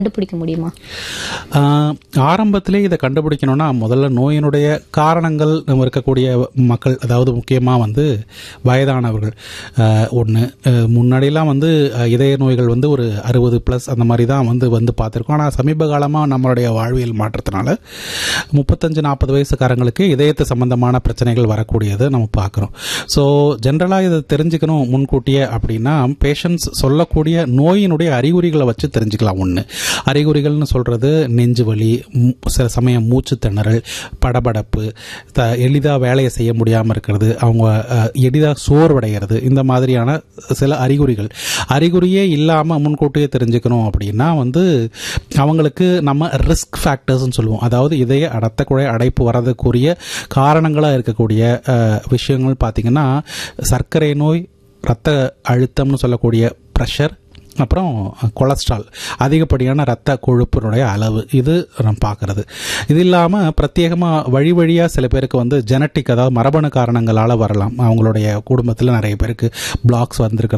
கண்டுபிடிக்க முடியுமா ஆஹ், ஆரம்பத்திலே இதை கண்டுபிடிக்கணும்னா முதல்ல நோயினுடைய காரணங்கள் நம்ம இருக்கக்கூடிய மக்கள் அதாவது முக்கியமாக வந்து வயதானவர்கள் ஒன்று முன்னாடியெல்லாம் வந்து அஹ், இதய நோய்கள் வந்து ஒரு அறுபது ப்ளஸ் அந்த மாதிரி தான் வந்து வந்து பார்த்துருக்கோம் ஆனால் சமீப காலமாக நம்மளுடைய வாழ்வியல் மாற்றத்தினால முப்பத்தஞ்சு நாற்பது வயசுக்காரங்களுக்கு இதயத்து சம்பந்தமான பிரச்சனைகள் வரக்கூடியது நம்ம பார்க்குறோம் ஸோ ஜென்ரலாக இதை தெரிஞ்சுக்கணும் முன்கூட்டியே அப்படின்னா பேஷண்ட்ஸ் சொல்லக்கூடிய நோயினுடைய அறிகுறிகளை வச்சு தெரிஞ்சுக்கலாம் ஒன்று அறிகுறிகள்னு சொல்கிறது நெஞ்சு வலி மூ- சில சமயம் மூச்சு திணறல் படபடப்பு த எளிதாக வேலையை செய்ய முடியாமல் இருக்கிறது அவங்க எளிதாக சோர்வடைகிறது இந்த மாதிரியான சில அறிகுறிகள் அறிகுறியே இல்லாமல் முன்கூட்டியே தெரிஞ்சுக்கணும் அப்படின்னா வந்து அவங்களுக்கு நம்ம ரிஸ்க் ஃபேக்டர்ஸ்னு சொல்லுவோம் அதாவது இதய அடத்த குழாய் அடைப்பு வரதுக்குரிய காரணங்களாக இருக்கக்கூடிய அஹ், விஷயங்கள் பார்த்திங்கன்னா சர்க்கரை நோய் இரத்த அழுத்தம்னு சொல்லக்கூடிய ப்ரெஷர் அப்புறம் கொலஸ்ட்ரால் அதிகப்படியான இரத்த கொழுப்பினுடைய அளவு இது நம்ம பார்க்கறது இது இல்லாமல் பிரத்யேகமாக வழி வழியாக சில பேருக்கு வந்து ஜெனட்டிக் அதாவது மரபணு காரணங்களால் வரலாம் அவங்களுடைய குடும்பத்தில் நிறைய பேருக்கு பிளாக்ஸ் வந்திருக்கிறது